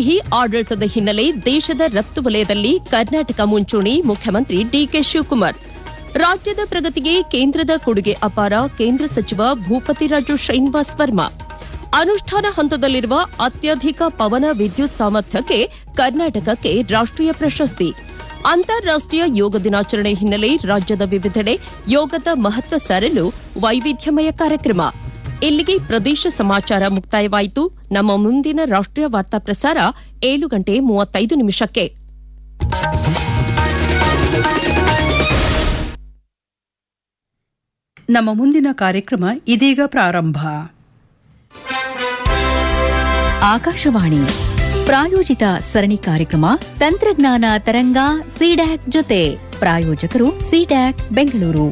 E ಆಡಳಿತದ ಹಿನ್ನೆಲೆ ದೇಶದ ರಫ್ತು ವಲಯದಲ್ಲಿ ಕರ್ನಾಟಕ ಮುಂಚೂಣಿ ಮುಖ್ಯಮಂತ್ರಿ ಡಿಕೆ ಶಿವಕುಮಾರ್ ರಾಜ್ಯದ ಪ್ರಗತಿಗೆ ಕೇಂದ್ರದ ಕೊಡುಗೆ ಅಪಾರ ಕೇಂದ್ರ ಸಚಿವ ಭೂಪತಿರಾಜು ಶ್ರೀನಿವಾಸ್ ವರ್ಮಾ ಅನುಷ್ಠಾನ ಹಂತದಲ್ಲಿರುವ ಅತ್ಯಧಿಕ ಪವನ ವಿದ್ಯುತ್ ಸಾಮರ್ಥ್ಯಕ್ಕೆ ಕರ್ನಾಟಕಕ್ಕೆ ರಾಷ್ಟೀಯ ಪ್ರಶಸ್ತಿ ಅಂತಾರಾಷ್ಟೀಯ ಯೋಗ ದಿನಾಚರಣೆ ಹಿನ್ನೆಲೆ ರಾಜ್ಯದ ವಿವಿಧೆಡೆ ಯೋಗದ ಮಹತ್ವ ಸಾರಲು ವೈವಿಧ್ಯಮಯ ಕಾರ್ಯಕ್ರಮ ಇಲ್ಲಿಗೆ ಪ್ರದೇಶ ಸಮಾಚಾರ ಮುಕ್ತಾಯವಾಯಿತು ನಮ್ಮ ಮುಂದಿನ ರಾಷ್ಟೀಯ ವಾರ್ತಾ ಪ್ರಸಾರ ಏಳು ಗಂಟೆ ಮೂವತ್ತೈದು ನಿಮಿಷಕ್ಕೆ ನಮ್ಮ ಮುಂದಿನ ಕಾರ್ಯಕ್ರಮ ಇದೀಗ ಪ್ರಾರಂಭ ಆಕಾಶವಾಣಿ ಪ್ರಾಯೋಜಿತ ಸರಣಿ ಕಾರ್ಯಕ್ರಮ ತಂತ್ರಜ್ಞಾನ ತರಂಗ ಸಿಡ್ಯಾಕ್ ಜೊತೆ ಪ್ರಾಯೋಜಕರು CDAC Bengaluru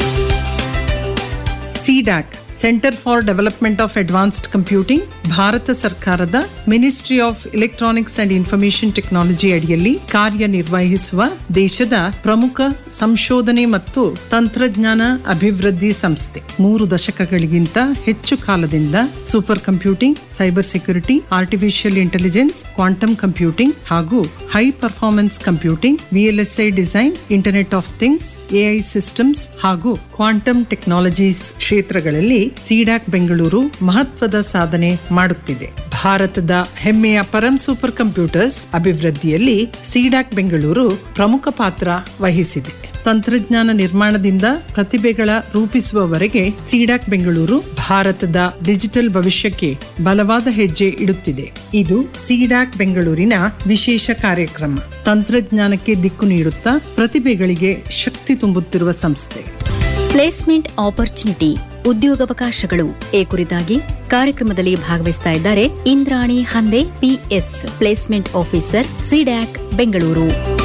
CDAC centre for development of advanced computing ಭಾರತ ಸರ್ಕಾರದ ministry of electronics and information technology ಅಡಿಯಲ್ಲಿ ಕಾರ್ಯನಿರ್ವಹಿಸುವ ದೇಶದ ಪ್ರಮುಖ ಸಂಶೋಧನೆ ಮತ್ತು ತಂತ್ರಜ್ಞಾನ ಅಭಿವೃದ್ಧಿ ಸಂಸ್ಥೆ ಮೂರು ದಶಕಗಳಿಗಿಂತ ಹೆಚ್ಚು ಕಾಲದಿಂದ supercomputing cyber security artificial intelligence quantum computing ಹಾಗೂ high performance computing VLSI design internet of things AI systems ಹಾಗೂ ಕ್ವಾಂಟಮ್ ಟೆಕ್ನಾಲಜೀಸ್ ಕ್ಷೇತ್ರಗಳಲ್ಲಿ ಸಿಡಾಕ್ ಬೆಂಗಳೂರು ಮಹತ್ವದ ಸಾಧನೆ ಮಾಡುತ್ತಿದೆ ಭಾರತದ ಹೆಮ್ಮೆಯ ಪರಂ ಸೂಪರ್ ಕಂಪ್ಯೂಟರ್ಸ್ ಅಭಿವೃದ್ಧಿಯಲ್ಲಿ ಸಿಡಾಕ್ ಬೆಂಗಳೂರು ಪ್ರಮುಖ ಪಾತ್ರ ವಹಿಸಿದೆ ತಂತ್ರಜ್ಞಾನ ನಿರ್ಮಾಣದಿಂದ ಪ್ರತಿಭೆಗಳ ರೂಪಿಸುವವರೆಗೆ ಸಿಡಾಕ್ ಬೆಂಗಳೂರು ಭಾರತದ ಡಿಜಿಟಲ್ ಭವಿಷ್ಯಕ್ಕೆ ಬಲವಾದ ಹೆಜ್ಜೆ ಇಡುತ್ತಿದೆ ಇದು ಸಿಡಾಕ್ ಬೆಂಗಳೂರಿನ ವಿಶೇಷ ಕಾರ್ಯಕ್ರಮ ತಂತ್ರಜ್ಞಾನಕ್ಕೆ ದಿಕ್ಕು ನೀಡುತ್ತಾ ಪ್ರತಿಭೆಗಳಿಗೆ ಶಕ್ತಿ ತುಂಬುತ್ತಿರುವ ಸಂಸ್ಥೆ ಪ್ಲೇಸ್ಮೆಂಟ್ ಆಪರ್ಚುನಿಟಿ ಉದ್ಯೋಗಾವಕಾಶಗಳು ಈ ಕುರಿತಾಗಿ ಕಾರ್ಯಕ್ರಮದಲ್ಲಿ ಭಾಗವಹಿಸ್ತಾ ಇದ್ದಾರೆ Indrani Hande P S placement officer CDAC Bengaluru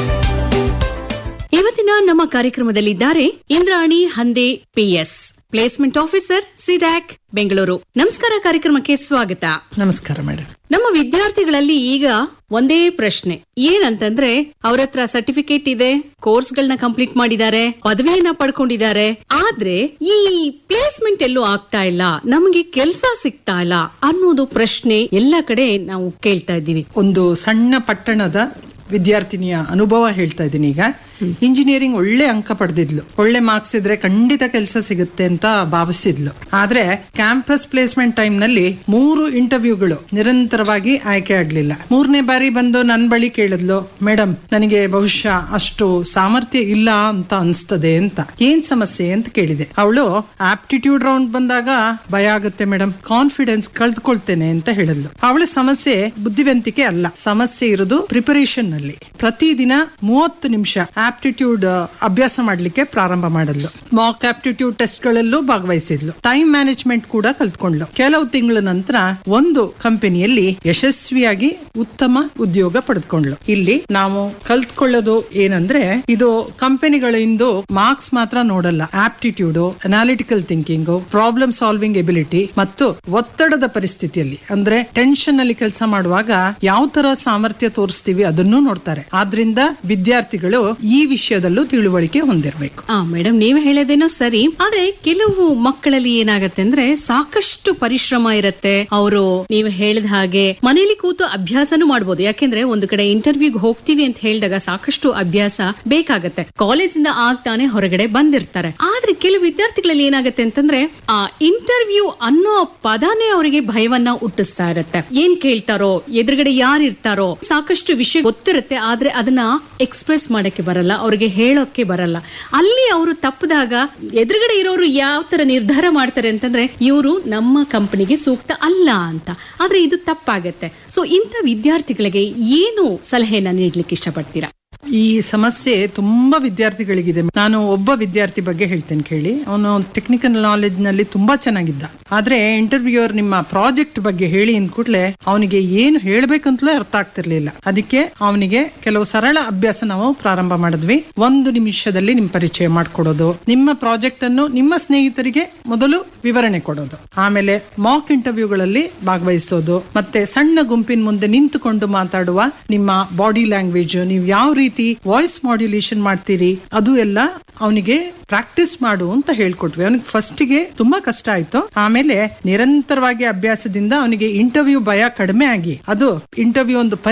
ಇವತ್ತಿನ ನಮ್ಮ ಕಾರ್ಯಕ್ರಮದಲ್ಲಿದ್ದಾರೆ Indrani Hande P S placement officer CDAC Bengaluru ನಮಸ್ಕಾರ ಕಾರ್ಯಕ್ರಮಕ್ಕೆ ಸ್ವಾಗತ ನಮಸ್ಕಾರ ಮೇಡಮ್ ನಮ್ಮ ವಿದ್ಯಾರ್ಥಿಗಳಲ್ಲಿ ಈಗ ಒಂದೇ ಪ್ರಶ್ನೆ ಏನಂತಂದ್ರೆ ಅವ್ರ ಹತ್ರ ಸರ್ಟಿಫಿಕೇಟ್ ಇದೆ ಕೋರ್ಸ್ ಗಳನ್ನ ಕಂಪ್ಲೀಟ್ ಮಾಡಿದ್ದಾರೆ ಪದವಿಯನ್ನ ಪಡ್ಕೊಂಡಿದ್ದಾರೆ ಆದ್ರೆ ಈ ಪ್ಲೇಸ್ಮೆಂಟ್ ಎಲ್ಲೂ ಆಗ್ತಾ ಇಲ್ಲ ನಮಗೆ ಕೆಲಸ ಸಿಗ್ತಾ ಇಲ್ಲ ಅನ್ನೋದು ಪ್ರಶ್ನೆ ಎಲ್ಲ ಕಡೆ ನಾವು ಕೇಳ್ತಾ ಇದ್ದೀವಿ ಒಂದು ಸಣ್ಣ ಪಟ್ಟಣದ ವಿದ್ಯಾರ್ಥಿನಿಯ ಅನುಭವ ಹೇಳ್ತಾ ಇದ್ದೀನಿ ಈಗ ಇಂಜಿನಿಯರಿಂಗ್ ಒಳ್ಳೆ ಅಂಕ ಪಡೆದಿದ್ಲು ಒಳ್ಳೆ ಮಾರ್ಕ್ಸ್ ಇದ್ರೆ ಖಂಡಿತ ಕೆಲಸ ಸಿಗುತ್ತೆ ಅಂತ ಭಾವಿಸಿದ್ಲು ಆದ್ರೆ ಕ್ಯಾಂಪಸ್ ಪ್ಲೇಸ್ಮೆಂಟ್ ಟೈಮ್ ನಲ್ಲಿ ಮೂರು ಇಂಟರ್ವ್ಯೂಗಳು ನಿರಂತರವಾಗಿ ಆಯ್ಕೆ ಆಗ್ಲಿಲ್ಲ ಮೂರನೇ ಬಾರಿ ಬಂದು ನನ್ನ ಬಳಿ ಕೇಳಿದ್ಲು ಮೇಡಮ್ ನನಗೆ ಬಹುಶಃ ಅಷ್ಟು ಸಾಮರ್ಥ್ಯ ಇಲ್ಲ ಅಂತ ಅನ್ಸ್ತದೆ ಅಂತ ಏನ್ ಸಮಸ್ಯೆ ಅಂತ ಕೇಳಿದೆ ಅವಳು ಆಪ್ಟಿಟ್ಯೂಡ್ ರೌಂಡ್ ಬಂದಾಗ ಭಯ ಆಗುತ್ತೆ ಮೇಡಮ್ ಕಾನ್ಫಿಡೆನ್ಸ್ ಕಳೆದುಕೊಳ್ತೇನೆ ಅಂತ ಹೇಳಿದ್ಲು ಅವಳ ಸಮಸ್ಯೆ ಬುದ್ಧಿವಂತಿಕೆ ಅಲ್ಲ ಸಮಸ್ಯೆ ಇರೋದು ಪ್ರಿಪರೇಷನ್ ನಲ್ಲಿ ಪ್ರತಿದಿನ ಮೂವತ್ತು ನಿಮಿಷ ಆಪ್ಟಿಟ್ಯೂಡ್ ಅಭ್ಯಾಸ ಮಾಡ್ಲಿಕ್ಕೆ ಪ್ರಾರಂಭ ಮಾಡಿದ್ಲು ಮಾಕ್ ಆಪ್ಟಿಟ್ಯೂಡ್ ಟೆಸ್ಟ್ ಗಳಲ್ಲೂ ಭಾಗವಹಿಸಿದ್ಲು ಟೈಮ್ ಮ್ಯಾನೇಜ್ಮೆಂಟ್ ಕೂಡ ಕಲ್ತ್ಕೊಂಡ್ಲು ಕೆಲವು ತಿಂಗಳ ನಂತರ ಒಂದು ಕಂಪನಿಯಲ್ಲಿ ಯಶಸ್ವಿಯಾಗಿ ಉತ್ತಮ ಉದ್ಯೋಗ ಪಡೆದುಕೊಂಡ್ಲು ಇಲ್ಲಿ ನಾವು ಕಲ್ತ್ಕೊಳ್ಳೋದು ಏನಂದ್ರೆ ಇದು ಕಂಪನಿಗಳು ಇಂದು ಮಾರ್ಕ್ಸ್ ಮಾತ್ರ ನೋಡಲ್ಲ aptitude analytical thinking problem solving ability ಮತ್ತು ಒತ್ತಡದ ಪರಿಸ್ಥಿತಿಯಲ್ಲಿ ಅಂದ್ರೆ ಟೆನ್ಷನ್ ಅಲ್ಲಿ ಕೆಲಸ ಮಾಡುವಾಗ ಯಾವ ತರ ಸಾಮರ್ಥ್ಯ ತೋರಿಸ್ತೀವಿ ಅದನ್ನೂ ನೋಡ್ತಾರೆ ಆದ್ರಿಂದ ವಿದ್ಯಾರ್ಥಿಗಳು ಈ ವಿಷಯದಲ್ಲೂ ತಿಳುವಳಿಕೆ ಹೊಂದಿರಬೇಕು ಆ ಮೇಡಮ್ ನೀವು ಹೇಳೋದೇನೋ ಸರಿ ಆದ್ರೆ ಕೆಲವು ಮಕ್ಕಳಲ್ಲಿ ಏನಾಗತ್ತೆ ಅಂದ್ರೆ ಸಾಕಷ್ಟು ಪರಿಶ್ರಮ ಇರತ್ತೆ ಅವರು ನೀವು ಹೇಳಿದ ಹಾಗೆ ಮನೇಲಿ ಕೂತು ಅಭ್ಯಾಸನೂ ಮಾಡ್ಬೋದು ಯಾಕೆಂದ್ರೆ ಒಂದು ಕಡೆ ಇಂಟರ್ವ್ಯೂಗೆ ಹೋಗ್ತೀವಿ ಅಂತ ಹೇಳಿದಾಗ ಸಾಕಷ್ಟು ಅಭ್ಯಾಸ ಬೇಕಾಗತ್ತೆ ಕಾಲೇಜಿಂದ ಆಗ್ತಾನೆ ಹೊರಗಡೆ ಬಂದಿರ್ತಾರೆ ಆದ್ರೆ ಕೆಲವು ವಿದ್ಯಾರ್ಥಿಗಳಲ್ಲಿ ಏನಾಗತ್ತೆ ಅಂತಂದ್ರೆ ಆ ಇಂಟರ್ವ್ಯೂ ಅನ್ನೋ ಪದಾನೇ ಅವರಿಗೆ ಭಯವನ್ನ ಹುಟ್ಟಿಸ್ತಾ ಇರತ್ತೆ ಏನ್ ಕೇಳ್ತಾರೋ ಎದುರುಗಡೆ ಯಾರು ಇರ್ತಾರೋ ಸಾಕಷ್ಟು ವಿಷಯ ಗೊತ್ತಿರುತ್ತೆ ಆದ್ರೆ ಅದನ್ನ ಎಕ್ಸ್ಪ್ರೆಸ್ ಮಾಡಕ್ಕೆ ಬರಲ್ಲ ಅವ್ರಿಗೆ ಹೇಳೋಕೆ ಬರಲ್ಲ ಅಲ್ಲಿ ಅವರು ತಪ್ಪದಾಗ ಎದುರುಗಡೆ ಇರೋರು ಯಾವ ತರ ನಿರ್ಧಾರ ಮಾಡ್ತಾರೆ ಅಂತಂದ್ರೆ ಇವರು ನಮ್ಮ ಕಂಪನಿಗೆ ಸೂಕ್ತ ಅಲ್ಲ ಅಂತ ಆದ್ರೆ ಇದು ತಪ್ಪಾಗತ್ತೆ ಸೊ ಇಂಥ ವಿದ್ಯಾರ್ಥಿಗಳಿಗೆ ಏನು ಸಲಹೆಯನ್ನ ನೀಡ್ಲಿಕ್ಕೆ ಇಷ್ಟಪಡ್ತೀರಾ ಈ ಸಮಸ್ಯೆ ತುಂಬಾ ವಿದ್ಯಾರ್ಥಿಗಳಿಗಿದೆ ನಾನು ಒಬ್ಬ ವಿದ್ಯಾರ್ಥಿ ಬಗ್ಗೆ ಹೇಳ್ತೇನೆ ಕೇಳಿ ಅವನು ಟೆಕ್ನಿಕಲ್ ನಾಲೆಜ್ ನಲ್ಲಿ ತುಂಬಾ ಚೆನ್ನಾಗಿದ್ದ ಆದ್ರೆ ಇಂಟರ್ವ್ಯೂಯರ್ ನಿಮ್ಮ ಪ್ರಾಜೆಕ್ಟ್ ಬಗ್ಗೆ ಹೇಳಿ ಅಂದ ಕೂಡಲೇ ಅವನಿಗೆ ಏನು ಹೇಳ್ಬೇಕಂತಲೇ ಅರ್ಥ ಆಗ್ತಿರ್ಲಿಲ್ಲ ಅದಕ್ಕೆ ಅವನಿಗೆ ಕೆಲವು ಸರಳ ಅಭ್ಯಾಸ ನಾವು ಪ್ರಾರಂಭ ಮಾಡಿದ್ವಿ ಒಂದು ನಿಮಿಷದಲ್ಲಿ ನಿಮ್ ಪರಿಚಯ ಮಾಡ್ಕೊಡೋದು ನಿಮ್ಮ ಪ್ರಾಜೆಕ್ಟ್ ಅನ್ನು ನಿಮ್ಮ ಸ್ನೇಹಿತರಿಗೆ ಮೊದಲು ವಿವರಣೆ ಕೊಡೋದು ಆಮೇಲೆ ಮಾಕ್ ಇಂಟರ್ವ್ಯೂಗಳಲ್ಲಿ ಭಾಗವಹಿಸೋದು ಮತ್ತೆ ಸಣ್ಣ ಗುಂಪಿನ ಮುಂದೆ ನಿಂತುಕೊಂಡು ಮಾತಾಡುವ ನಿಮ್ಮ ಬಾಡಿ ಲ್ಯಾಂಗ್ವೇಜ್ ನೀವು ಯಾವ ರೀತಿ ವಾಯ್ಸ್ ಮಾಡ್ಯುಲೇಷನ್ ಮಾಡ್ತೀರಿ ಅದು ಎಲ್ಲ ಅವನಿಗೆ ಪ್ರಾಕ್ಟೀಸ್ ಮಾಡು ಅಂತ ಹೇಳ್ಕೊಟ್ವಿ ಅವನಿಗೆ ಫಸ್ಟಿಗೆ ತುಂಬಾ ಕಷ್ಟ ಆಯ್ತು ಆಮೇಲೆ ನಿರಂತರವಾಗಿ ಅಭ್ಯಾಸದಿಂದ ಅವನಿಗೆ ಇಂಟರ್ವ್ಯೂ ಭಯ ಕಡಿಮೆ ಆಗಿ ಅದು ಇಂಟರ್ವ್ಯೂ ಒಂದು